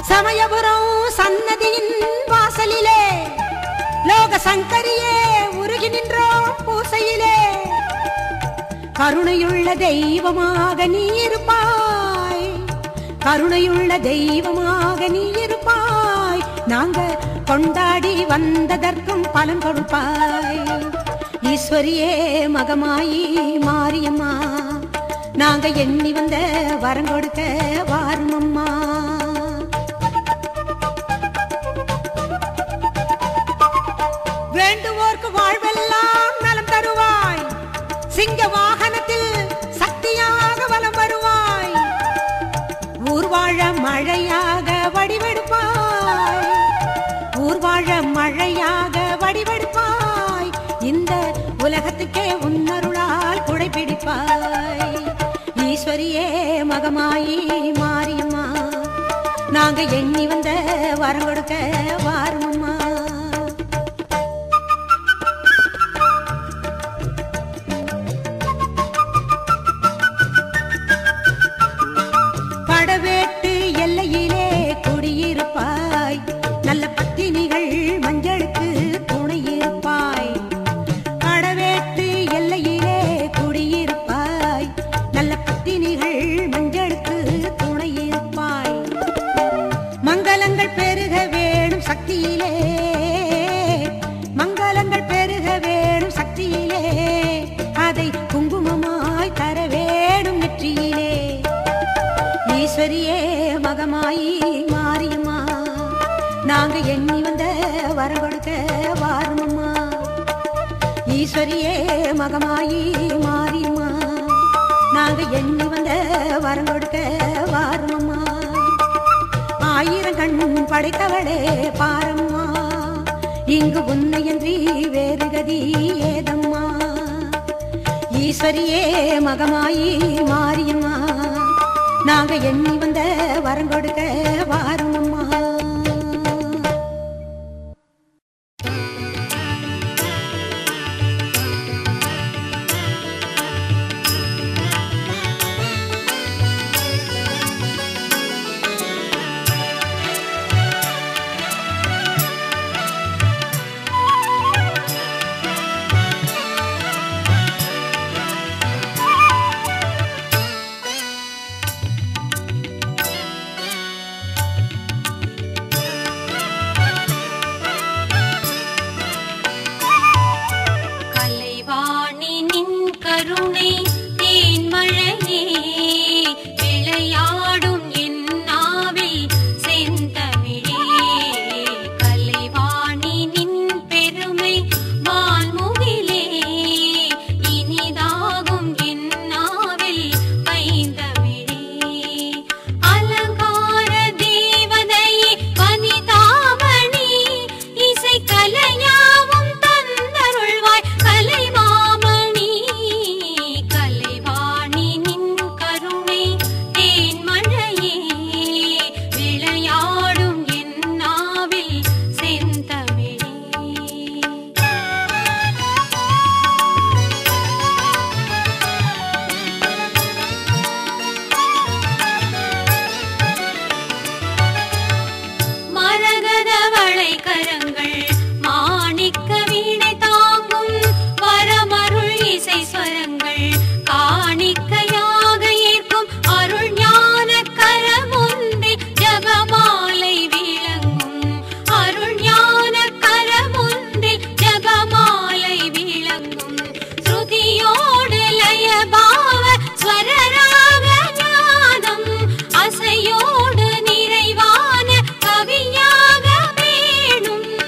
சமயபுரம் சன்னதியின் வாசலிலே லோக சங்கரியே உருகி நின்றோம் பூசையிலே கருணையுள்ள தெய்வமாக நீ இருப்பாய் கருணையுள்ள தெய்வமாக நீ இருப்பாய் நாங்க கொண்டாடி வந்ததற்கும் பலன் கொடுப்பாய் ஈஸ்வரியே மகமாயி மாரியம்மா நாங்க எண்ணி வந்த வரம் கொடுக்க வாரும் அம்மா வேண்டுவோர்க்கு வாழ்வெல்லாம் நலம் தருவாய் சிங்க வாகனத்தில் சக்தியாக வலம் வருவாய் ஊர்வாழ மழையாக வடிவெடுப்பாய் ஊர்வாழ மழையாக வடிவெடுப்பாய் இந்த உலகத்துக்கே உன்னருளால் குடைபிடிப்பாய் ஈஸ்வரியே மகமாயி மாரியம்மா நாங்க எண்ணி வந்த வரம் கொடுக்க வாருமம்மா படவேட்டு எல்லையிலே குடியிருப்பாய் நல்ல பத்தினிகள் மஞ்சளுக்கு துணையிருப்பாய் படவேட்டு எல்லையிலே குடியிருப்பாய் நல்ல பத்தினிகள் மஞ்சளுக்கு துணையிருப்பாய் மங்களங்கள் பெருக வேணும் சக்தியிலே மங்களங்கள் பெருக வேணும் சக்தியிலே அதை குங்குமமாய் தர வேணும் நெற்றியிலே ஈஸ்வரியே மகமாயி மாரியம்மா நாங்க எண்ணி வந்த வரம் கொடுக்க வாருமம்மா ஈஸ்வரியே மகமாயி மாரியம்மா நாங்க எண்ணி வந்த வரம் கொடுக்க வாருமம்மா ஆயிரம் கண் படைத்தவளே பாரம்மா இங்கு உன்னையன்றி வேறு கதி ஏதம்மா ஈஸ்வரியே மகமாயி மாரியம்மா நாங்க எண்ணி வந்த வரம் கொடுக்க வாருமம்மா கலைவாணி நின் கருணை தேன்மழையே விளையாடும் என் நாவில் செந்தமிழே கலைவாணி நின் பெருமை வான்முகிலே இனிதாகும் என் நாவில் பைந்தமிழே அலங்கார தேவதையே வனிதாமணி இசை கலையாவும் தந்தருள்வாய் கலைமாமணி கலைவாணி நின் கருணை தேன்மழையே விளையாடும் என் நாவில் செந்தமிழே மரகத வளைக்கரங்கள் மாணிக்க வீணை தாங்கும் வரமருள் இசை ஸ்வரங்கள் காணிக்கையாக ஏற்கும் அருள் ஞான கரமுன்றில் ஜபமாலை விளங்கும் அருள் ஞான கரமுன்றில் ஜபமாலை விளங்கும் ஸ்ருதியோடு லயபாவ ஸ்வரராக ஞானம் அசையோடு நிறைவான கவியாக வேணும்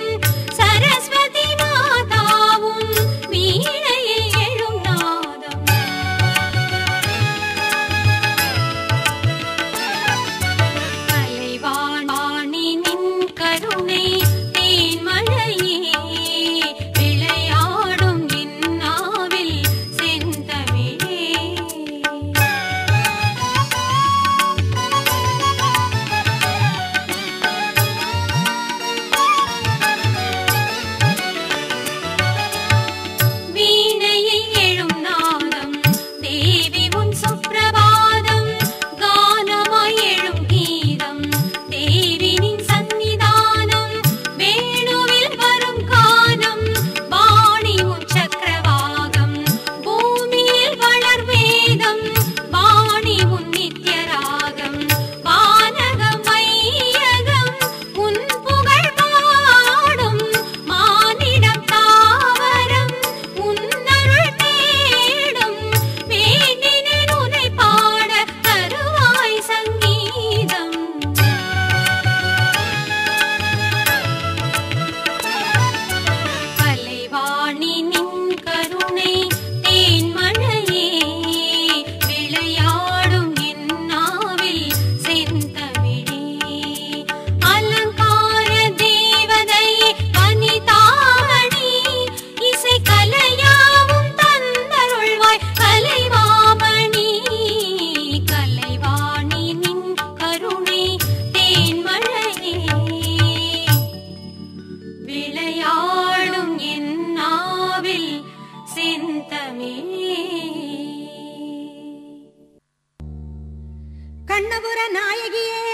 விளையாடும் என் நாவில் செந்தமிழே கண்ணபுர நாயகியே